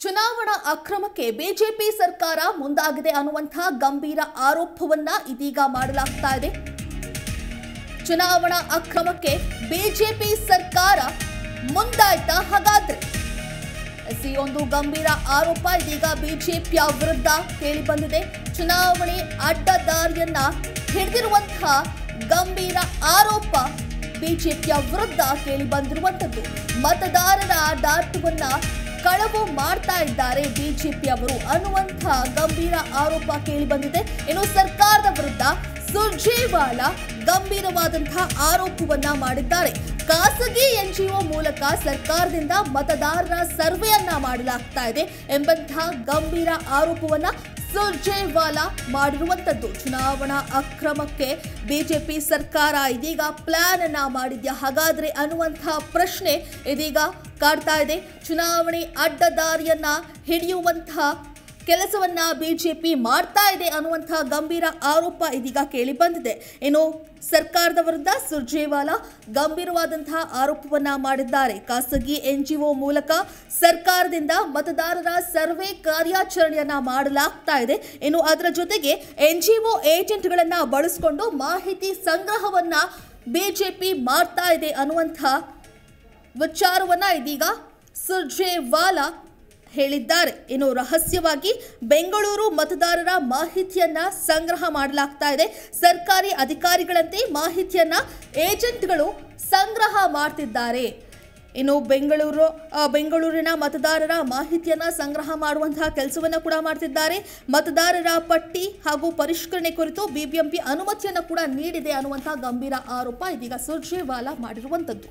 ಚುನಾವಣಾ ಅಕ್ರಮಕ್ಕೆ ಬಿಜೆಪಿ ಸರ್ಕಾರ ಮುಂದಾಗಿದೆ ಅನ್ನುವಂತಹ ಗಂಭೀರ ಆರೋಪವನ್ನ ಇದೀಗ ಮಾಡಲಾಗ್ತಾ ಇದೆ ಚುನಾವಣಾ ಅಕ್ರಮಕ್ಕೆ ಬಿಜೆಪಿ ಸರ್ಕಾರ ಮುಂದಾಯ್ತಾ ಹಾಗಾದ್ರೆ ಎಸ್, ಈ ಒಂದು ಗಂಭೀರ ಆರೋಪ ಇದೀಗ ಬಿಜೆಪಿಯ ವಿರುದ್ಧ ಕೇಳಿ ಬಂದಿದೆ ಚುನಾವಣೆ ಅಡ್ಡದಾರಿಯನ್ನ ಹಿಡಿದಿರುವಂತಹ ಗಂಭೀರ ಆರೋಪ ಬಿಜೆಪಿಯ ವಿರುದ್ಧ ಕೇಳಿ ಬಂದಿರುವಂತದ್ದು ಮತದಾರರ ಡಾಟವನ್ನ ಕಳವು ಮಾಡ್ತಾ ಇದ್ದಾರೆ ಬಿಜೆಪಿಯವರು ಅನ್ನುವಂಥ ಗಂಭೀರ ಆರೋಪ ಕೇಳಿ ಬಂದಿದೆ ಇನ್ನು ಸರ್ಕಾರದ ವಿರುದ್ಧ ಸುರ್ಜೇವಾಲಾ ಗಂಭೀರವಾದಂತಹ ಆರೋಪವನ್ನ ಮಾಡಿದ್ದಾರೆ ಖಾಸಗಿ ಎನ್ಜಿಒ ಮೂಲಕ ಸರ್ಕಾರದಿಂದ ಮತದಾರರ ಸರ್ವೆಯನ್ನ ಮಾಡಲಾಗ್ತಾ ಇದೆ ಎಂಬಂತಹ ಗಂಭೀರ ಆರೋಪವನ್ನ ಸುರ್ಜೇವಾಲಾ ಮಾಡಿರುವಂತದ್ದು ಚುನಾವಣಾ ಅಕ್ರಮಕ್ಕೆ ಬಿಜೆಪಿ ಸರ್ಕಾರ ಇದೀಗ ಪ್ಲಾನ್ ಅನ್ನ ಮಾಡಿದ್ಯಾ ಹಾಗಾದ್ರೆ ಅನ್ನುವಂತಹ ಪ್ರಶ್ನೆ ಇದೀಗ ಕಾಡ್ತಾ ಇದೆ ಚುನಾವಣೆ ಅಡ್ಡದಾರಿಯನ್ನ ಹಿಡಿಯುವಂತಹ ಕೆಲಸವನ್ನ ಬಿಜೆಪಿ ಮಾಡ್ತಾ ಇದೆ ಅನ್ನುವಂತಹ ಗಂಭೀರ ಆರೋಪ ಇದೀಗ ಕೇಳಿ ಬಂದಿದೆ ಇನ್ನು ಸರ್ಕಾರದ ವಿರುದ್ಧ ಸುರ್ಜೇವಾಲಾ ಗಂಭೀರವಾದಂತಹ ಆರೋಪವನ್ನ ಮಾಡಿದ್ದಾರೆ ಖಾಸಗಿ ಎನ್ಜಿಒ ಮೂಲಕ ಸರ್ಕಾರದಿಂದ ಮತದಾರರ ಸರ್ವೆ ಕಾರ್ಯಾಚರಣೆಯನ್ನ ಮಾಡಲಾಗ್ತಾ ಇದೆ ಇನ್ನು ಅದರ ಜೊತೆಗೆ ಎನ್ಜಿಒ ಏಜೆಂಟ್ಗಳನ್ನ ಬಳಸಿಕೊಂಡು ಮಾಹಿತಿ ಸಂಗ್ರಹವನ್ನ ಬಿಜೆಪಿ ಮಾಡ್ತಾ ಇದೆ ಅನ್ನುವಂತಹ ವಿಚಾರವನ್ನ ಇದೀಗ ಸುರ್ಜೇವಾಲಾ ಹೇಳಿದ್ದಾರೆ ಇನ್ನು ರಹಸ್ಯವಾಗಿ ಬೆಂಗಳೂರು ಮತದಾರರ ಮಾಹಿತಿಯನ್ನ ಸಂಗ್ರಹ ಮಾಡಲಾಗ್ತಾ ಇದೆ ಸರ್ಕಾರಿ ಅಧಿಕಾರಿಗಳಂತೆ ಮಾಹಿತಿಯನ್ನ ಏಜೆಂಟ್ಗಳು ಸಂಗ್ರಹ ಮಾಡ್ತಿದ್ದಾರೆ ಇನ್ನು ಬೆಂಗಳೂರು ಆ, ಬೆಂಗಳೂರಿನ ಮತದಾರರ ಮಾಹಿತಿಯನ್ನ ಸಂಗ್ರಹ ಮಾಡುವಂತಹ ಕೆಲಸವನ್ನ ಕೂಡ ಮಾಡ್ತಿದ್ದಾರೆ ಮತದಾರರ ಪಟ್ಟಿ ಹಾಗೂ ಪರಿಷ್ಕರಣೆ ಕುರಿತು ಬಿಬಿಎಂಪಿ ಅನುಮತಿಯನ್ನು ಕೂಡ ನೀಡಿದೆ ಅನ್ನುವಂತಹ ಗಂಭೀರ ಆರೋಪ ಇದೀಗ ಸುರ್ಜೇವಾಲಾ ಮಾಡಿರುವಂತದ್ದು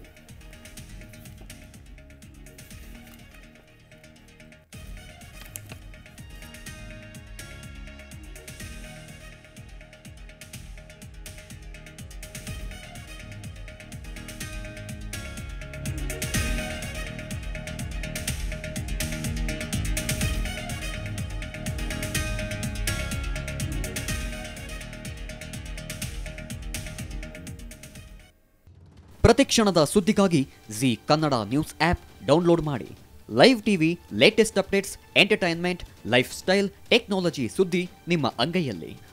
ಪ್ರತಿಕ್ಷಣದ ಸುದ್ದಿಗಾಗಿ Zee Kannada news app download ಮಾಡಿ live TV latest updates entertainment lifestyle technology ಸುದ್ದಿ ನಿಮ್ಮ ಅಂಗೈಯಲ್ಲಿ